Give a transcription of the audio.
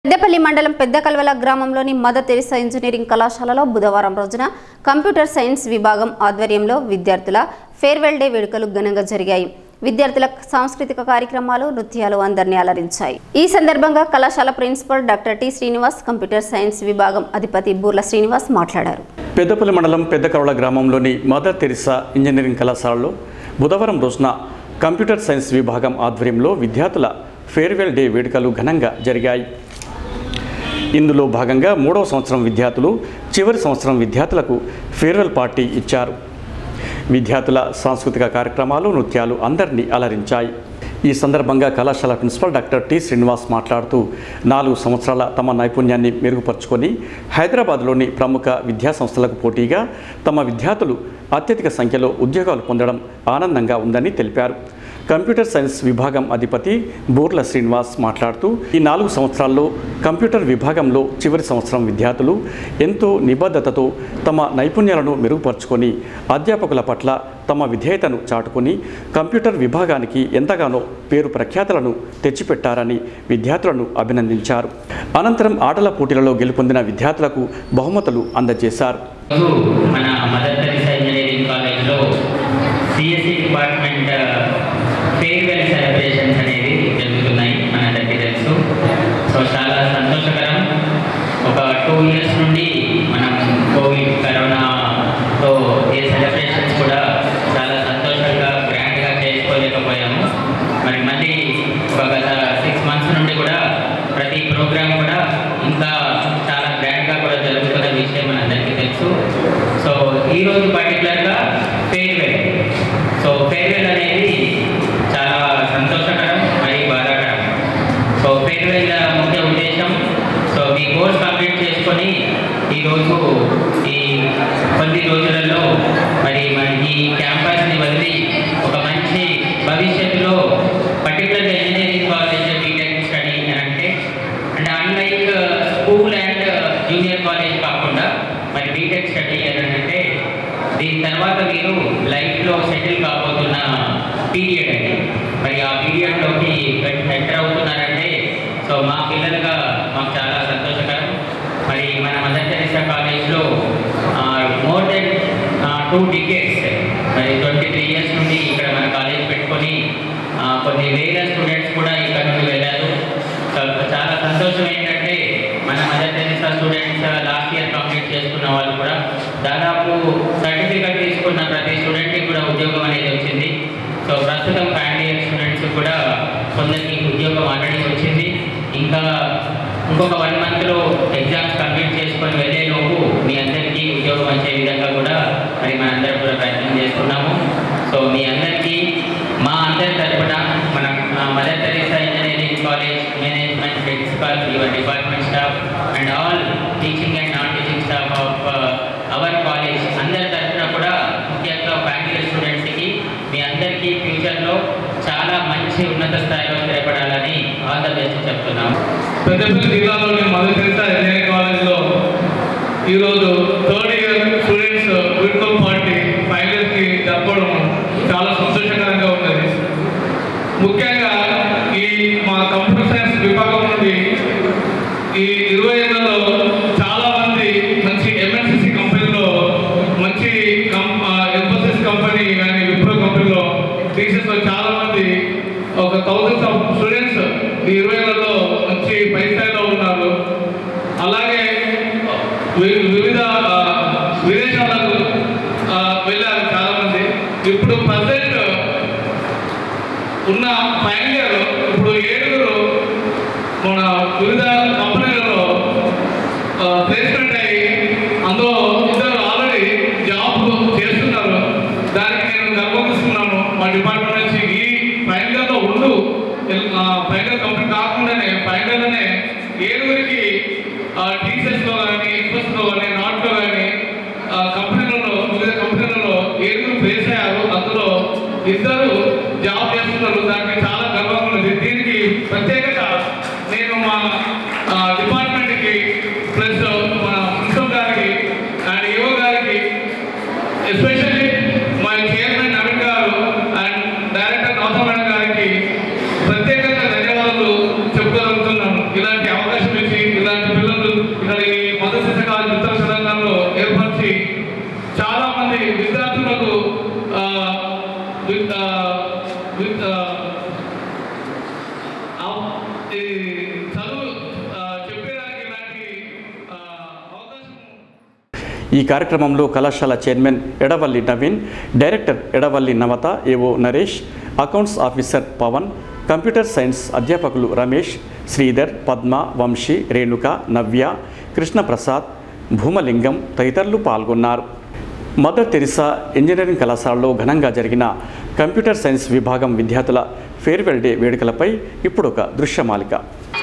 పెద్దపల్లి మండలం పెద్ద కల్వల గ్రామంలోని మదర్ తెరిసా ఇంజనీరింగ్ కళాశాలలో బుధవారం రోజున కంప్యూటర్ సైన్స్ విభాగం ఆధ్వర్యంలో విద్యార్థుల ఫేర్వెల్ డే వేడుకలు ఘనంగా జరిగాయి విద్యార్థుల సాంస్కృతిక కార్యక్రమాలు నృత్యాలు అందరినీ అలరించాయి ఈ సందర్భంగా కళాశాల principal doctor T Srinivas computer science విభాగం అధిపతి బూర్ల శ్రీనివాస్ మాట్లాడారు పెద్దపల్లి మండలం పెద్దకరవల గ్రామంలోని మదర్ తెరిసా ఇంజనీరింగ్ కళాశాలలో బుధవారం రోజున కంప్యూటర్ సైన్స్ విభాగం ఆధ్వర్యంలో విద్యార్థుల ఫేర్వెల్ డే వేడుకలు ఘనంగా జరిగాయి ఇందులో భాగంగా మూడవ సంవత్సరం విద్యార్థులు చివరి సంవత్సరం విద్యార్థులకు ఫేర్వెల్ పార్టీ ఇచ్చారు విద్యార్థుల సాంస్కృతిక కార్యక్రమాలు నృత్యాలు అందరినీ అలరించాయి ఈ సందర్భంగా కళాశాల ప్రిన్సిపల్ డాక్టర్ టి శ్రీనివాస్ మాట్లాడుతూ నాలుగు సంవత్సరాల తమ నైపుణ్యాన్ని మెరుగుపరుచుకొని హైదరాబాద్లోని ప్రముఖ విద్యా సంస్థలకు పోటీగా తమ విద్యార్థులు అత్యధిక సంఖ్యలో ఉద్యోగాలు పొందడం ఆనందంగా ఉందని తెలిపారు కంప్యూటర్ సైన్స్ విభాగం అధిపతి బూర్ల శ్రీనివాస్ మాట్లాడుతూ ఈ నాలుగు సంవత్సరాల్లో కంప్యూటర్ విభాగంలో చివరి సంవత్సరం విద్యార్థులు ఎంతో నిబద్ధతతో తమ నైపుణ్యాలను మెరుగుపరుచుకొని అధ్యాపకుల పట్ల తమ విధేయతను చాటుకొని కంప్యూటర్ విభాగానికి ఎంతగానో పేరు ప్రఖ్యాతలను తెచ్చిపెట్టారని విద్యార్థులను అభినందించారు అనంతరం ఆటల పోటీలలో గెలుపొందిన విద్యార్థులకు బహుమతులు అందజేశారు ఈరోజు మన మదర్ తెరిసా ఇంజనీరింగ్ కాలేజ్లో సిఎస్సి డిపార్ట్మెంట్ ఫేర్వెల్ సెలబ్రేషన్స్ అనేవి జరుగుతున్నాయి మనందరికీ తెలుసు సో చాలా సంతోషకరం ఒక టూ ఇయర్స్ నుండి మనం కోవిడ్ కరోనాతో ఈ సెలబ్రేషన్స్ కూడా చాలా సంతోషంగా గ్రాండ్గా చేసుకోలేకపోయాము మరి మళ్ళీ ఒక గత సిక్స్ మంత్స్ నుండి కూడా ప్రతి ప్రోగ్రామ్ కూడా ఇంకా చాలా గ్రాండ్గా కూడా జరుగుతున్న విషయం మనందరికీ తెలుసు సో ఈరోజు పర్టికులర్గా ఫేర్వెల్ సో ఫేర్వెల్ అనేది చాలా సంతోషకరం మరియు బాధాకరం సో ఫేర్వెల్ ముఖ్య ఉద్దేశం సో మీ కోర్స్ కంప్లీట్ చేసుకొని ఈరోజు ఈ కొద్ది రోజులలో మరి మన ఈ క్యాంపస్ని వదిలి ఒక మంచి భవిష్యత్తులో పర్టికులర్గా ఇంజనీరింగ్ కాలేజ్ బీటెక్ స్టడీ అని అంటే అంటే unlike school and junior college కాకుండా మరి బీటెక్ స్టడీ అని అంటే దీని తర్వాత మీరు లైఫ్లో సెటిల్ కాబోతున్న పీరియడ్ అండి మరి ఆ పీరియడ్లోకి ఎంటర్ అవుతున్నారంటే సో మా పిల్లలుగా మాకు చాలా సంతోషకరం మరి మన మదర్ తెరిసా కాలేజ్లో మోర్ దెన్ టూ డికేట్స్ మరి ట్వంటీ త్రీ ఇయర్స్ నుండి ఇక్కడ మన కాలేజ్ పెట్టుకొని ఆ, కొన్ని వేల స్టూడెంట్స్ కూడా ఇక్కడ నుండి వెళ్ళారు సో చాలా సంతోషం ఏంటంటే మన mother Teresa students last year complete చేసుకున్న వాళ్ళు కూడా దాదాపు సర్టిఫికెట్ తీసుకున్న ప్రతి స్టూడెంట్కి కూడా ఉద్యోగం అనేది వచ్చింది సో ప్రస్తుతం ఫైనల్ ఇయర్ స్టూడెంట్స్ కూడా కొందరికి ఉద్యోగం ఆల్రెడీ వచ్చింది ఇంకా ఇంకొక వన్ మంత్లో ఎగ్జామ్స్ కంప్లీట్ చేసుకొని వెళ్ళేలోపు మీ అందరికీ ఉద్యోగం వచ్చే విధంగా కూడా మరి మనందరం కూడా ప్రయత్నం చేస్తున్నాము సో మీ అందరికీ మా అందరి తరపున మన ఆ, mother Teresa engineering college management principal your department staff and all teaching and non teaching staff of our college అందరి తరపున కూడా ముఖ్యంగా ఫైనల్ ఇయర్ స్టూడెంట్స్కి మీ అందరికీ ఫ్యూచర్లో చాలా మంచి ఉన్నత స్థాయిలో స్థిరపడాలని ఆల్ ద బెస్ట్ చెప్తున్నాము పెద్దపల్లి జిల్లాలోని మదర్ తెరిసా ఇంజనీరింగ్ కాలేజ్లో ఈరోజు థర్డ్ ఇయర్ స్టూడెంట్స్ వీడ్కోల్ పార్టీ ఫైనల్స్కి జరపడం చాలా సంతోషకరంగా ఉన్నది ముఖ్యంగా ఈ మా కంప్యూటర్ సైన్స్ విభాగం నుండి ఈ ఇరవై ఏళ్లలో చాలా మంది మంచి ఎంఎన్సిసి కంపెనీలో మంచి కం ఎంఫోసిస్ కంపెనీ కానీ విప్రో కంపెనీలో టీచర్స్ చాలా మంది ఒక థౌసండ్స్ ఆఫ్ స్టూడెంట్స్ ఈ ఇరవై ఏళ్లలో మంచి పై స్థాయిలో ఉన్నారు అలాగే వి- వివిధ ఆ, విదేశాలకు ఆ, వెళ్ళారు చాలా మంది ఇప్పుడు ప్రజెంట్ ఉన్న ఫైనల్ ఇయర్ ఇప్పుడు ఏడుగురు మన వివిధ కంపెనీలలో ప్లేస్మెంట్ అయ్యి అందులో ఇద్దరు ఆల్రెడీ జాబ్ చేస్తున్నారు దానికి నేను గర్వపిస్తున్నాను మా డిపార్ట్మెంట్ నుంచి ఈ ఫైనల్ ఇయర్లో ఉండు ఫైనల్ కంప్లీట్ కాకుండానే ఫైనల్ ఇయర్లోనే ఏడుగురికి టీచర్స్లో కానీ ఇన్వెస్ట్లో కానీ నాట్లో కానీ కంపెనీలలో వివిధ కంపెనీలలో ఏడుగురు ప్లేస్ అయ్యారు అందులో ఇద్దరు జాబ్ చేస్తున్నారు దానికి చాలా గర్వంగా ఉంది దీనికి ప్రత్యేకత నేను మా ఆ, డిపార్ట్మెంట్కి ప్లస్ మన ప్రిన్సిపల్ గారికి అండ్ ఈఓ గారికి ఎస్పెషల్లీ మా chairman Naveen garu and director నౌతమణ గారికి ప్రత్యేకంగా ధన్యవాదాలు చెప్పుకోగలుగుతున్నాను ఇలాంటి అవకాశం ఇచ్చి ఈ కార్యక్రమంలో కళాశాల chairman Edavalli Naveen director Edavalli Navatha AO Naresh accounts officer Pavan computer science అధ్యాపకులు రమేష్ శ్రీధర్ పద్మ వంశీ రేణుక నవ్య కృష్ణప్రసాద్ భూమలింగం తదితరులు పాల్గొన్నారు మదర్ తెరిసా ఇంజనీరింగ్ కళాశాలలో ఘనంగా జరిగిన కంప్యూటర్ సైన్స్ విభాగం విద్యార్థుల ఫేర్వెల్ డే వేడుకలపై ఇప్పుడు ఒక దృశ్యమాలిక